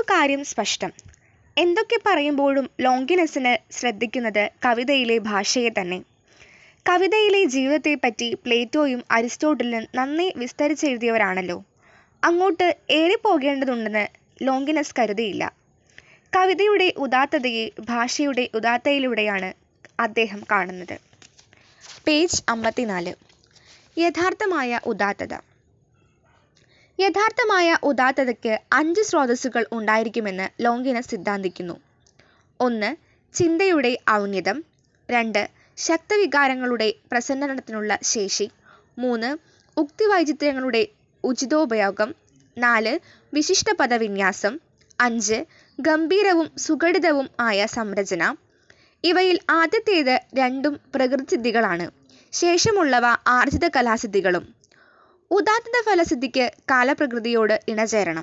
കാര്യം സ്പഷ്ടം എന്തൊക്കെ പറയുമ്പോഴും ലോങ്കിനസിന് ശ്രദ്ധിക്കുന്നത് കവിതയിലെ ഭാഷയെ തന്നെ കവിതയിലെ ജീവിതത്തെപ്പറ്റി പ്ലേറ്റോയും അരിസ്റ്റോട്ടിലും നന്നേ വിസ്തരിച്ചെഴുതിയവരാണല്ലോ അങ്ങോട്ട് ഏറിപ്പോകേണ്ടതുണ്ടെന്ന് ലോങ്കിനസ് കരുതിയില്ല കവിതയുടെ ഉദാത്തതയെ ഭാഷയുടെ ഉദാത്തയിലൂടെയാണ് അദ്ദേഹം കാണുന്നത് പേജ് അമ്പത്തിനാല് യഥാർത്ഥമായ ഉദാത്തത യഥാർത്ഥമായ ഉദാത്തതയ്ക്ക് അഞ്ച് സ്രോതസ്സുകൾ ഉണ്ടായിരിക്കുമെന്ന് ലോങ്കിനസ് സിദ്ധാന്തിക്കുന്നു ഒന്ന് ചിന്തയുടെ ഔന്നതം രണ്ട് ശക്തവികാരങ്ങളുടെ പ്രസന്നനത്തിനുള്ള ശേഷി മൂന്ന് ഉക്തിവൈചിത്ര്യങ്ങളുടെ ഉചിതോപയോഗം നാല് വിശിഷ്ട പദവിന്യാസം അഞ്ച് ഗംഭീരവും സുഘടിതവും ആയ സംരചന ഇവയിൽ ആദ്യത്തേത് രണ്ടും പ്രകൃതിസിദ്ധികളാണ് ശേഷമുള്ളവ ആർജിത കലാസിദ്ധികളും ഉദാത്തത ഫലസിദ്ധിക്ക് കാലപ്രകൃതിയോട് ഇണചേരണം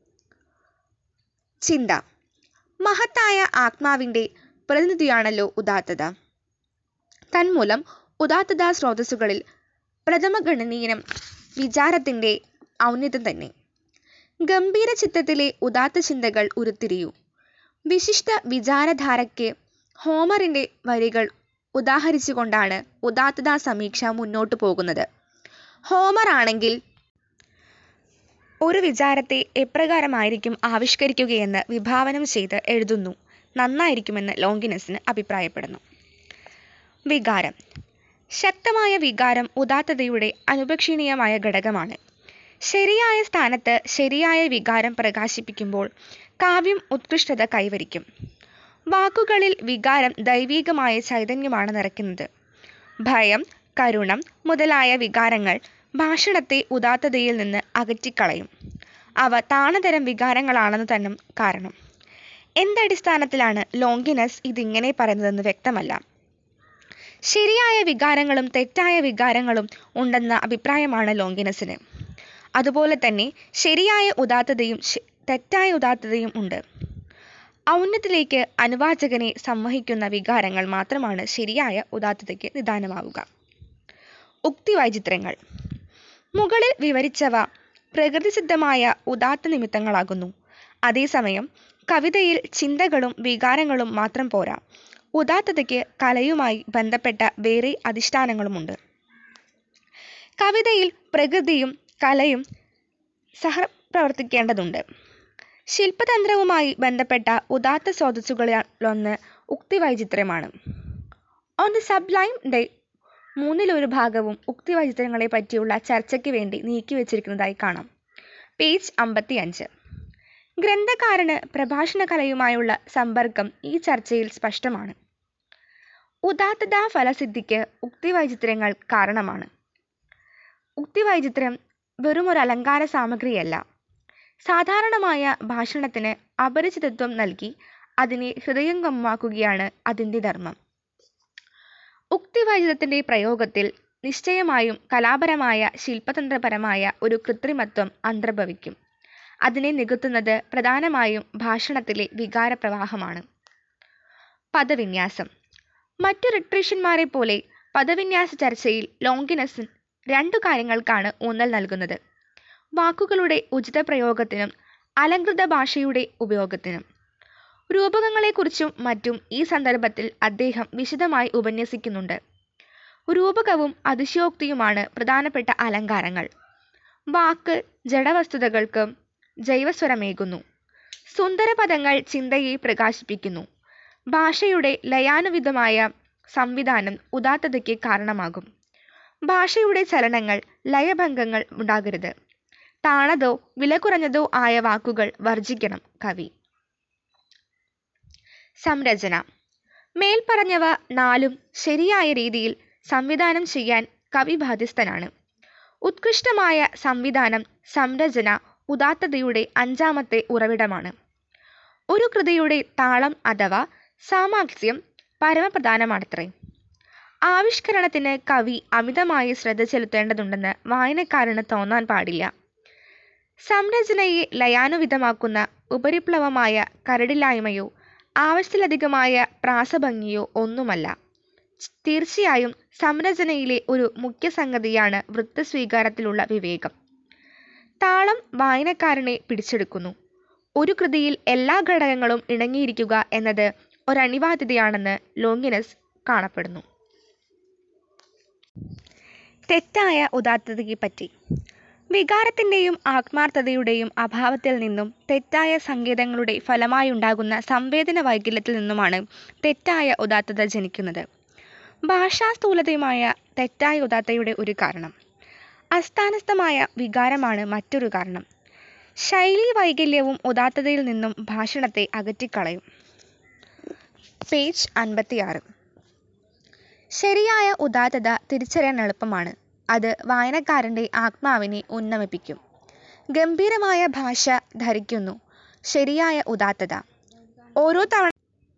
ചിന്ത മഹത്തായ ആത്മാവിൻ്റെ പ്രതിനിധിയാണല്ലോ ഉദാത്തത തന്മൂലം ഉദാത്തത സ്രോതസ്സുകളിൽ പ്രഥമഗണനീയം വിചാരത്തിൻ്റെ ഔന്നത്യം തന്നെ ഗംഭീര ചിത്തത്തിലെ ഉദാത്ത ചിന്തകൾ ഉരുത്തിരിയൂ വിശിഷ്ട വിചാരധാരയ്ക്ക് ഹോമറിൻ്റെ വരികൾ ഉദാഹരിച്ചുകൊണ്ടാണ് ഉദാത്തത സമീക്ഷ മുന്നോട്ടു പോകുന്നത് ഹോമർ ആണെങ്കിൽ ഒരു വിചാരത്തെ എപ്രകാരമായിരിക്കും ആവിഷ്കരിക്കുകയെന്ന് വിഭാവനം ചെയ്ത് എഴുതുന്നു നന്നായിരിക്കുമെന്ന് ലോങ്കിനസിന് അഭിപ്രായപ്പെടുന്നു വികാരം ശക്തമായ വികാരം ഉദാത്തതയുടെ അനുപക്ഷണീയമായ ഘടകമാണ് ശരിയായ സ്ഥാനത്ത് ശരിയായ വികാരം പ്രകാശിപ്പിക്കുമ്പോൾ കാവ്യം ഉത്കൃഷ്ടത കൈവരിക്കും വാക്കുകളിൽ വികാരം ദൈവീകമായ ചൈതന്യമാണ് നിറയ്ക്കുന്നത് ഭയം കരുണം മുതലായ വികാരങ്ങൾ ഭാഷണത്തെ ഉദാത്തതയിൽ നിന്ന് അകറ്റിക്കളയും അവ താണതരം വികാരങ്ങളാണെന്ന് തന്നെ കാരണം എന്തടിസ്ഥാനത്തിലാണ് ലോങ്കിനസ് ഇതിങ്ങനെ പറയുന്നതെന്ന് വ്യക്തമല്ല ശരിയായ വികാരങ്ങളും തെറ്റായ വികാരങ്ങളും ഉണ്ടെന്ന അഭിപ്രായമാണ് ലോങ്കിനസിന് അതുപോലെ തന്നെ ശരിയായ ഉദാത്തതയും തെറ്റായ ഉദാത്തതയും ഉണ്ട് ഔന്നത്തിലേക്ക് അനുവാചകനെ സംവഹിക്കുന്ന വികാരങ്ങൾ മാത്രമാണ് ശരിയായ ഉദാത്തതയ്ക്ക് നിദാനമാവുക ഉക്തിവൈചിത്രങ്ങൾ മുകളിൽ വിവരിച്ചവ പ്രകൃതിസിദ്ധമായ ഉദാത്ത നിമിത്തങ്ങളാകുന്നു അതേസമയം കവിതയിൽ ചിന്തകളും വികാരങ്ങളും മാത്രം പോരാ ഉദാത്തതയ്ക്ക് കലയുമായി ബന്ധപ്പെട്ട വേറെ അധിഷ്ഠാനങ്ങളുമുണ്ട് കവിതയിൽ പ്രകൃതിയും കലയും സഹപ്രവർത്തിക്കേണ്ടതുണ്ട് ശില്പതന്ത്രവുമായി ബന്ധപ്പെട്ട ഉദാത്ത സ്രോതസ്സുകളിലൊന്ന് ഉക്തിവൈചിത്ര്യമാണ് ഓൺ ദി സബ്ലൈം ഡേ മൂന്നിലൊരു ഭാഗവും ഉക്തിവൈചിത്രങ്ങളെ പറ്റിയുള്ള ചർച്ചയ്ക്ക് വേണ്ടി നീക്കിവെച്ചിരിക്കുന്നതായി കാണാം പേജ് അമ്പത്തി അഞ്ച് ഗ്രന്ഥകാരന് പ്രഭാഷണ കലയുമായുള്ള സമ്പർക്കം ഈ ചർച്ചയിൽ സ്പഷ്ടമാണ് ഉദാത്തത ഫലസിദ്ധിക്ക് ഉക്തിവൈചിത്ര്യങ്ങൾ കാരണമാണ് ഉക്തിവൈചിത്ര്യം വെറുമൊരു അലങ്കാര സാമഗ്രിയല്ല സാധാരണമായ ഭാഷണത്തിന് അപരിചിതത്വം നൽകി അതിനെ ഹൃദയംഗമാക്കുകയാണ് അതിൻ്റെ ധർമ്മം ഉക്തിവൈചിതത്തിൻ്റെ പ്രയോഗത്തിൽ നിശ്ചയമായും കലാപരമായ ശില്പതന്ത്രപരമായ ഒരു കൃത്രിമത്വം അന്തർഭവിക്കും അതിനെ നികത്തുന്നത് പ്രധാനമായും ഭാഷണത്തിലെ വികാരപ്രവാഹമാണ് പദവിന്യാസം മറ്റു റിട്രീഷന്മാരെ പോലെ പദവിന്യാസ ചർച്ചയിൽ ലോങ്കിനസ് രണ്ടു കാര്യങ്ങൾക്കാണ് ഊന്നൽ നൽകുന്നത് വാക്കുകളുടെ ഉചിത പ്രയോഗത്തിനും അലങ്കൃത ഭാഷയുടെ ഉപയോഗത്തിനും രൂപകങ്ങളെക്കുറിച്ചും മറ്റും ഈ സന്ദർഭത്തിൽ അദ്ദേഹം വിശദമായി ഉപന്യസിക്കുന്നുണ്ട് രൂപകവും അതിശയോക്തിയുമാണ് പ്രധാനപ്പെട്ട അലങ്കാരങ്ങൾ വാക്ക് ജഡവസ്തുതകൾക്ക് ജൈവസ്വരമേകുന്നു സുന്ദരപദങ്ങൾ ചിന്തയെ പ്രകാശിപ്പിക്കുന്നു ഭാഷയുടെ ലയാനുവിധമായ സംവിധാനം ഉദാത്തതയ്ക്ക് കാരണമാകും ഭാഷയുടെ ചലനങ്ങൾ ലയഭംഗങ്ങൾ ഉണ്ടാകരുത് താണതോ വില കുറഞ്ഞതോ ആയ വാക്കുകൾ വർജിക്കണം കവി സംരചന മേൽപ്പറഞ്ഞവ നാലും ശരിയായ രീതിയിൽ സംവിധാനം ചെയ്യാൻ കവി ബാധ്യസ്ഥനാണ് ഉത്കൃഷ്ടമായ സംവിധാനം സംരചന ഉദാത്തതയുടെ അഞ്ചാമത്തെ ഉറവിടമാണ് ഒരു കൃതിയുടെ താളം അഥവാ സാമാക്സ്യം പരമപ്രധാനമാണത്രേ ആവിഷ്കരണത്തിന് കവി അമിതമായി ശ്രദ്ധ ചെലുത്തേണ്ടതുണ്ടെന്ന് വായനക്കാരന് തോന്നാൻ പാടില്ല സംരചനയെ ലയാനുവിധമാക്കുന്ന ഉപരിപ്ലവമായ കരടില്ലായ്മയോ ആവശ്യത്തിലധികമായ പ്രാസഭംഗിയോ ഒന്നുമല്ല തീർച്ചയായും സംരചനയിലെ ഒരു മുഖ്യ സംഗതിയാണ് വൃത്തസ്വീകാരത്തിലുള്ള വിവേകം താളം വായനക്കാരനെ പിടിച്ചെടുക്കുന്നു ഒരു കൃതിയിൽ എല്ലാ ഘടകങ്ങളും ഇണങ്ങിയിരിക്കുക എന്നത് ഒരനിവാര്യതയാണെന്ന് ലോങ്കിനസ് കാണപ്പെടുന്നു. തെറ്റായ ഉദാത്തതയെപ്പറ്റി വികാരത്തിന്റെയും ആത്മാർത്ഥതയുടെയും അഭാവത്തിൽ നിന്നും തെറ്റായ സങ്കേതങ്ങളുടെ ഫലമായുണ്ടാകുന്ന സംവേദന വൈകല്യത്തിൽ നിന്നുമാണ് തെറ്റായ ഉദാത്തത ജനിക്കുന്നത്. ഭാഷാസ്ഥൂലതയുമായ തെറ്റായ ഉദാത്തതയുടെ ഒരു കാരണം. അസ്ഥാനസ്ഥമായ വികാരമാണ് മറ്റൊരു കാരണം. ശൈലീവൈകല്യവും ഉദാത്തതയിൽ നിന്നും ഭാഷണത്തെ അകറ്റിക്കളയും. പേജ് അൻപത്തിയാറ്. ശരിയായ ഉദാത്തത തിരിച്ചറിയാൻ എളുപ്പമാണ്. അത് വായനക്കാരന്റെ ആത്മാവിനെ ഉന്നമിപ്പിക്കും. ഗംഭീരമായ ഭാഷ ധരിക്കുന്നു. ശരിയായ ഉദാത്തത. ഓരോ തവണ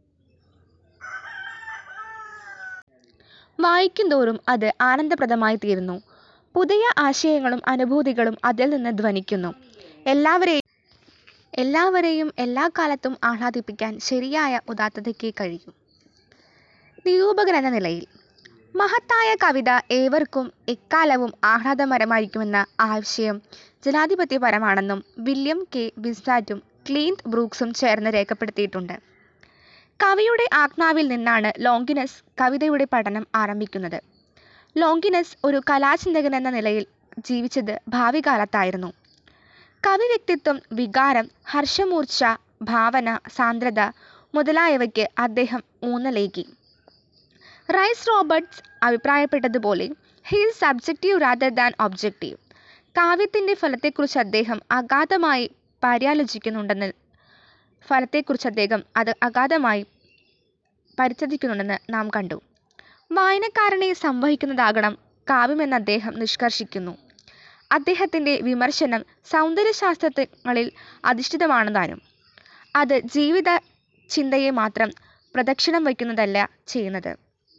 വായിക്കുന്തോറും അത് ആനന്ദപ്രദമായിത്തീരുന്നു. പുതിയ ആശയങ്ങളും അനുഭൂതികളും അതിൽ നിന്ന് ധ്വനിക്കുന്നു. എല്ലാവരെയും എല്ലാവരെയും എല്ലാക്കാലത്തും ആഹ്ലാദിപ്പിക്കാൻ ശരിയായ ഉദാത്തതയ്ക്ക് കഴിയും. നിരൂപകനെന്ന നിലയിൽ. മഹത്തായ കവിത ഏവർക്കും എക്കാലവും ആഹ്ലാദകരമായിരിക്കുമെന്ന ആശയം ജനാധിപത്യപരമാണെന്നും വില്യം കെ ബിസ്മാറ്റും ക്ലീന്റ് ബ്രൂക്സും ചേർന്ന് രേഖപ്പെടുത്തിയിട്ടുണ്ട്. കവിയുടെ ആത്മാവിൽ നിന്നാണ് ലോങ്കിനസ് കവിതയുടെ പഠനം ആരംഭിക്കുന്നത്. ലോങ്കിനസ് ഒരു കലാചിന്തകനെന്ന നിലയിൽ ജീവിച്ചത് ഭാവികാലത്തായിരുന്നു. കവിവ്യക്തിത്വം, വികാരം, ഹർഷമൂർച്ഛ, ഭാവന, സാന്ദ്രത മുതലായവയ്ക്ക് അദ്ദേഹം ഊന്നലേകി. റൈസ് റോബർട്സ് അഭിപ്രായപ്പെട്ടതുപോലെ "he is subjective rather than objective". കാവ്യത്തിന്റെ ഫലത്തെക്കുറിച്ച് അദ്ദേഹം അഗാധമായി പര്യാലോചിക്കുന്നുണ്ടെന്ന് ഫലത്തെക്കുറിച്ചദ്ദേഹം അഗാധമായി പരിചിക്കുന്നുണ്ടെന്ന് നാം കണ്ടു. വായനക്കാരനെ സംവഹിക്കുന്നതാകണം കാവ്യമെന്നദ്ദേഹം നിഷ്കർഷിക്കുന്നു. അദ്ദേഹത്തിന്റെ വിമർശനം സൗന്ദര്യശാസ്ത്രങ്ങളിൽ അധിഷ്ഠിതമാണുതാനും. അത് ജീവിതചിന്തയെ മാത്രം പ്രദക്ഷിണം വയ്ക്കുന്നതല്ല ചെയ്യുന്നത്.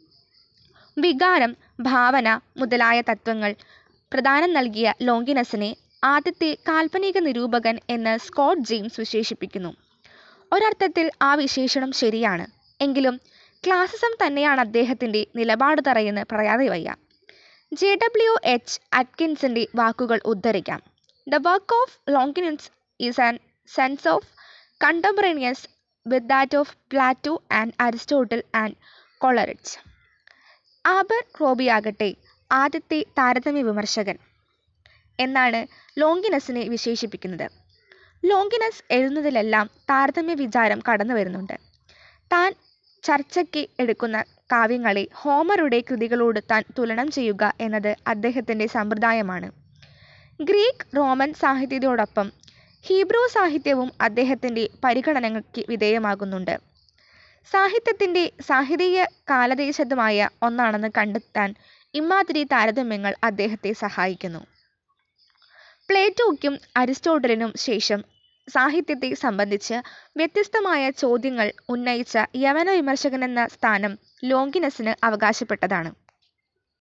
വികാരം, ഭാവന മുതലായ തത്ത്വങ്ങൾ പ്രാധാന്യം നൽകിയ ലോങ്കിനസിനെ ആദ്യത്തെ കാല്പനിക നിരൂപകൻ എന്ന് സ്കോട്ട് ജെയിംസ് വിശേഷിപ്പിക്കുന്നു. ഒരർത്ഥത്തിൽ ആ വിശേഷണം ശരിയാണ്. എങ്കിലും ക്ലാസിസം തന്നെയാണദ്ദേഹത്തിന്റെ നിലപാടുതറയെന്ന് പറയാതെ വയ്യ. ജെ. ഡബ്ല്യു. എച്ച്. അറ്റ്കിൻസന്റെ വാക്കുകൾ ഉദ്ധരിക്കാം. "The work of Longinus is an sense of contemporaneous with that of Plato and Aristotle and Coleridge". ആബർക്രോംബിയാകട്ടെ ആദ്യത്തെ താരതമ്യ വിമർശകൻ എന്നാണ് ലോങ്കിനസിനെ വിശേഷിപ്പിക്കുന്നത്. ലോങ്കിനസ് എഴുതുന്നതിലെല്ലാം താരതമ്യവിചാരം കടന്നുവരുന്നുണ്ട്. താൻ ചർച്ചയ്ക്ക് എടുക്കുന്ന കാവ്യങ്ങളെ ഹോമറുടെ കൃതികളോട് താൻ തുലനം ചെയ്യുക എന്നത് അദ്ദേഹത്തിന്റെ സമ്പ്രദായമാണ്. ഗ്രീക്ക്, റോമൻ സാഹിത്യത്തോടൊപ്പം ഹീബ്രു സാഹിത്യവും അദ്ദേഹത്തിന്റെ പരിഗണനയ്ക്ക് വിധേയമാകുന്നുണ്ട്. സാഹിത്യത്തിന്റെ സാഹിതീയ കാലദേശമായ ഒന്നാണെന്ന് കണ്ടെത്താൻ ഇമ്മാതിരി താരതമ്യങ്ങൾ അദ്ദേഹത്തെ സഹായിക്കുന്നു. പ്ലേറ്റോയ്ക്കും അരിസ്റ്റോട്ടിലിനും ശേഷം സാഹിത്യത്തെ സംബന്ധിച്ച് വ്യത്യസ്തമായ ചോദ്യങ്ങൾ ഉന്നയിച്ച യവന വിമർശകനെന്ന സ്ഥാനം ലോങ്കിനസിന് അവകാശപ്പെട്ടതാണ്.